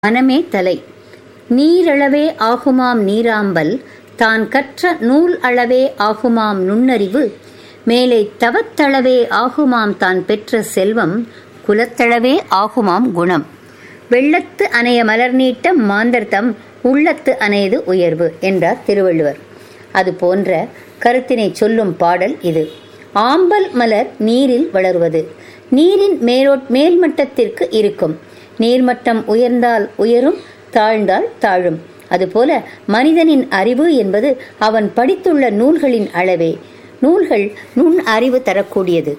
மனமே தலை நீரளவே ஆகுமாம் நீராம்பல் தான் கற்ற நூல் அளவே ஆகுமாம் நுண்ணறிவு மேலே தவத்தளவே ஆகுமாம் தான் பெற்ற செல்வம் குலத்தளவே ஆகுமாம் குணம் வெள்ளத்து அணைய மலர் நீட்ட மாந்தர்தம் உள்ளத்து அணையது உயர்வு என்றார் திருவள்ளுவர் அது போன்ற கருத்தினை சொல்லும் பாடல் இது ஆம்பல் மலர் நீரில் வளருவது நீரின் மேலோட் மேல்மட்டத்திற்கு இருக்கும் நீர்மட்டம் உயர்ந்தால் உயரும் தாழ்ந்தால் தாழும் அதுபோல மனிதனின் அறிவு என்பது அவன் படித்துள்ள நூல்களின் அளவே நூல்கள் நுண் அறிவு தரக்கூடியது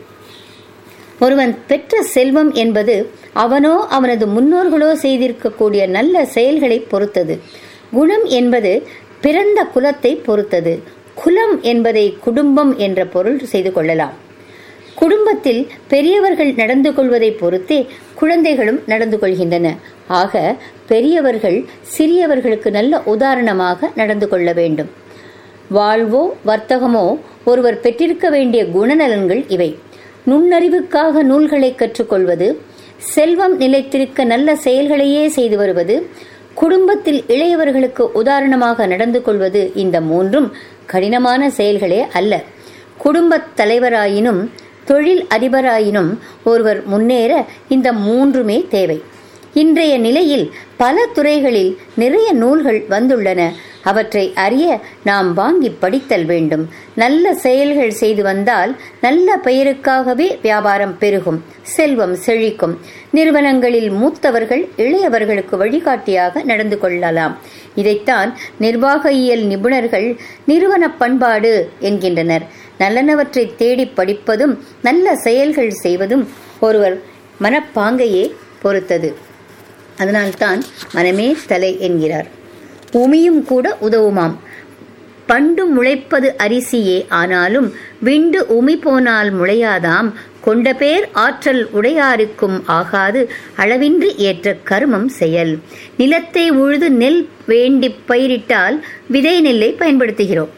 ஒருவன் பெற்ற செல்வம் என்பது அவனோ அவனது முன்னோர்களோ செய்திருக்கக்கூடிய நல்ல செயல்களை பொறுத்தது குணம் என்பது பிறந்த குலத்தை பொறுத்தது குலம் என்பதை குடும்பம் என்ற பொருள் செய்து கொள்ளலாம் குடும்பத்தில் பெரியவர்கள் நடந்து கொள்வதை பொறுத்தே குழந்தைகளும் நடந்து கொள்கின்றன ஆக பெரியவர்கள் சிறியவர்களுக்கு நல்ல உதாரணமாக நடந்து கொள்ள வேண்டும் வாழ்வோ வர்த்தகமோ ஒருவர் பெற்றிருக்க வேண்டிய குணநலன்கள் இவை நுண்ணறிவுக்காக நூல்களை கற்றுக்கொள்வது செல்வம் நிலைத்திருக்க நல்ல செயல்களையே செய்து வருவது குடும்பத்தில் இளையவர்களுக்கு உதாரணமாக நடந்து கொள்வது இந்த மூன்றும் கடினமான செயல்களே அல்ல குடும்பத் தலைவராயினும் தொழில் அதிபராயினும் ஒருவர் முன்னேற இந்த மூன்றுமே தேவை இன்றைய நிலையில் பல துறைகளில் நிறைய நூல்கள் வந்துள்ளன அவற்றை அறிய நாம் வாங்கி படித்தல் வேண்டும் நல்ல செயல்கள் செய்து வந்தால் நல்ல பெயருக்காகவே வியாபாரம் பெருகும் செல்வம் செழிக்கும் நிறுவனங்களில் மூத்தவர்கள் இளையவர்களுக்கு வழிகாட்டியாக நடந்து கொள்ளலாம் இதைத்தான் நிர்வாகியல் நிபுணர்கள் நிறுவன பண்பாடு என்கின்றனர் நல்லனவற்றை தேடி படிப்பதும் நல்ல செயல்கள் செய்வதும் ஒருவர் மனப்பாங்கையே பொறுத்தது அதனால்தான் மனமே தலை என்கிறார் உமியும் கூட உதவுமாம் பண்டு முளைப்பது அரிசியே ஆனாலும் விண்டு உமி போனால் முளையாதாம் கொண்ட பேர் ஆற்றல் உடையாருக்கும் ஆகாது அளவின்றி ஏற்ற கருமம் செயல் நிலத்தை உழுது நெல் வேண்டி பயிரிட்டால் விதை நெல்லை பயன்படுத்துகிறோம்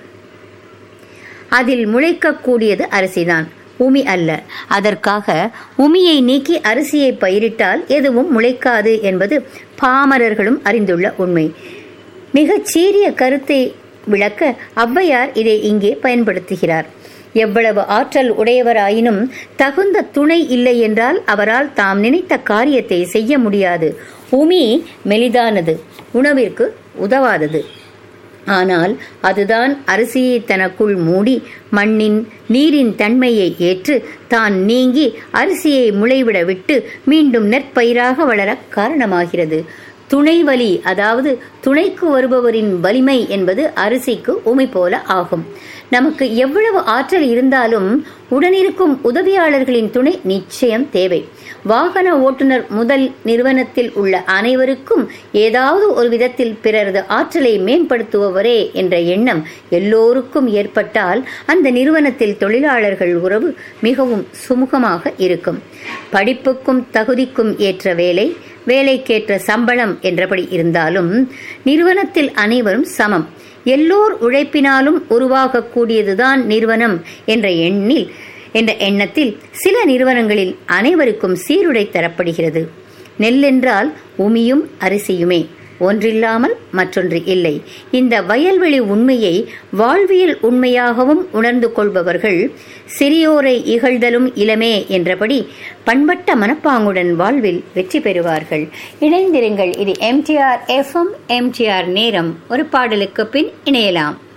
அதில் முளைக்கக்கூடியது அரிசிதான் உமி அல்ல அதற்காக உமியை நீக்கி அரிசியை பயிரிட்டால் எதுவும் முளைக்காது என்பது பாமரர்களும் அறிந்துள்ள உண்மை மிகச் சீரிய கருத்தை விளக்க ஔவையார் இதை இங்கே பயன்படுத்துகிறார் எவ்வளவு ஆற்றல் உடையவராயினும் தகுந்த துணை இல்லை என்றால் அவரால் தாம் நினைத்த காரியத்தை செய்ய முடியாது உமி மெலிதானது உணவிற்கு உதவாதது ஆனால் அதுதான் அரிசியை தனக்குள் மூடி மண்ணின் நீரின் தன்மையை ஏற்று தான் நீங்கி அரிசியை முளைவிட விட்டு மீண்டும் நெற்பயிராக வளர காரணமாகிறது துணை வலி அதாவது துணைக்கு வருபவரின் வலிமை என்பது அரிசிக்கு உமை போல ஆகும் நமக்கு எவ்வளவு ஆற்றல் இருந்தாலும் உடனிருக்கும் உதவியாளர்களின் துணை நிச்சயம் தேவை வாகன ஓட்டுநர் முதல் நிறுவனத்தில் உள்ள அனைவருக்கும் ஏதாவது ஒரு விதத்தில் பிறரது ஆற்றலை மேம்படுத்துபவரே என்ற எண்ணம் எல்லோருக்கும் ஏற்பட்டால் அந்த நிறுவனத்தில் தொழிலாளர்கள் உறவு மிகவும் சுமூகமாக இருக்கும் படிப்புக்கும் தகுதிக்கும் ஏற்ற வேலை வேலைக்கேற்ற சம்பளம் என்றபடி இருந்தாலும் நிறுவனத்தில் அனைவரும் சமம் எல்லோர் உழைப்பினாலும் உருவாகக்கூடியதுதான் நிறுவனம் என்ற எண்ணில் என்ற எண்ணத்தில் சில நிறுவனங்களில் அனைவருக்கும் சீருடை தரப்படுகிறது நெல்லென்றால் உமியும் அரிசியுமே ஒன்றில்லாமல் மற்றொன்று இல்லை இந்த வயல்வெளி உண்மையை வாழ்வியல் உண்மையாகவும் உணர்ந்து கொள்பவர்கள் சிறியோரை இகழ்தலும் இளமே என்றபடி பண்பட்ட மனப்பாங்குடன் வாழ்வில் வெற்றி பெறுவார்கள் இணைந்திருங்கள் இது எம்டிஆர் எஃப்எம் எம்டிஆர் நேரம் ஒரு பாடலுக்கு பின் இணையலாம்